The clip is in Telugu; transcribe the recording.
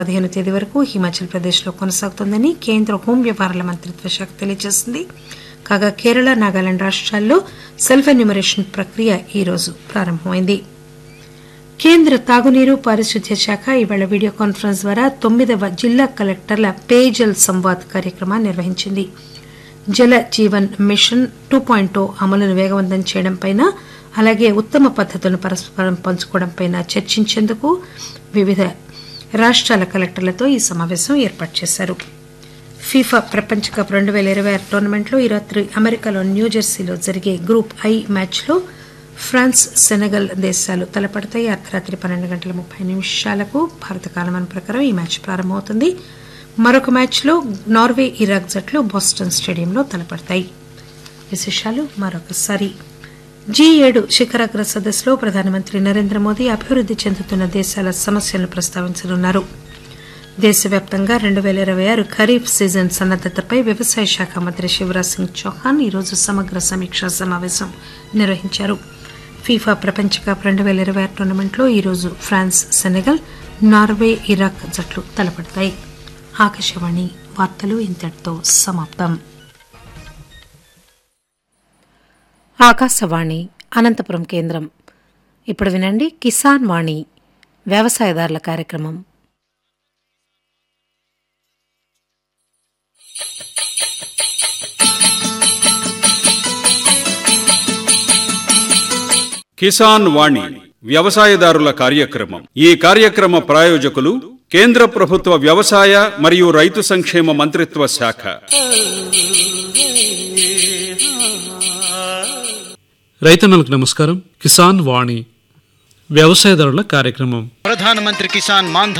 పదిహేను తేదీ వరకు హిమాచల్ ప్రదేశ్లో కొనసాగుతోందని కేంద్ర హోం వ్యవహారాల మంత్రిత్వ శాఖ తెలియజేసింది కాగా కేరళ నాగాలాండ్ రాష్ట్రాల్లో సెల్ఫ్ ఎన్యూమరేషన్ ప్రక్రియ ఈ రోజు ప్రారంభమైంది కేంద్ర తాగునీరు పారిశుద్ధ్య శాఖ ఇవాళ వీడియో కాన్ఫరెన్స్ ద్వారా తొమ్మిదవ జిల్లా కలెక్టర్ల పేజల్ సంవాద్ కార్యక్రమాన్ని నిర్వహించింది జల జీవన్ మిషన్ టూ పాయింట్ అమలును వేగవంతం చేయడంపై అలాగే ఉత్తమ పద్దతులను పరస్పరం పంచుకోవడంపై చర్చించేందుకు వివిధ రాష్ట్రాల కలెక్టర్లతో ఈ సమావేశం ఏర్పాటు చేశారు ఫీఫా ప్రపంచ కప్ రెండు పేల ఇరవై ఆరు టోర్నమెంట్లో ఈ రాత్రి అమెరికాలో న్యూజెర్సీలో జరిగే గ్రూప్ ఐ మ్యాచ్లో ఫ్రాన్స్ సెనెగల్ దేశాలు తలపడతాయి అర్ధరాత్రి పన్నెండు గంటల ముప్పై నిమిషాలకు భారత కాలమాన ప్రకారం ఈ మ్యాచ్ ప్రారంభమవుతుంది మరొక మ్యాచ్లో నార్వే ఇరాక్ జట్లు బోస్టన్ స్టేడియంలో తలపడతాయి విశేషాలు మరొకసారి జీ ఏడు శిఖరాగ్ర సదస్సులో ప్రధానమంత్రి నరేంద్ర మోదీ అభివృద్ది చెందుతున్న దేశాల సమస్యలను ప్రస్తావించనున్నారు దేశవ్యాప్తంగా రెండు పేల ఇరవై ఆరు ఖరీఫ్ సీజన్ సన్నద్దతపై వ్యవసాయ శాఖ మంత్రి శివరాజ్ సింగ్ చౌహాన్ ఈరోజు సమగ్ర సమీక్షా సమావేశం నిర్వహించారు ఫీఫా ప్రపంచ కప్ రెండు పేల ఇరవై ఆరు టోర్నమెంట్లో ఈరోజు ఫ్రాన్స్ సెనెగల్ నార్వే ఇరాక్ జట్లు తలపడతాయి ఆకాశవాణి వార్తలు ఇంతటితో సమాప్తం ఆకాశవాణి అనంతపురం కేంద్రం ఇప్పుడు వినండి కిసాన్ వాణి వ్యవసాయదారుల కార్యక్రమం కిసాన్ వాణి వ్యవసాయదారుల కార్యక్రమం ఈ కార్యక్రమ ప్రాయోజకులు కేంద్ర ప్రభుత్వ వ్యవసాయ మరియు రైతు సంక్షేమ మంత్రిత్వ శాఖ రైతన్నలకు నమస్కారం కిసాన్ వాణి వ్యవసాయదారుల కార్యక్రమం ప్రధానమంత్రి కిసాన్ మాన్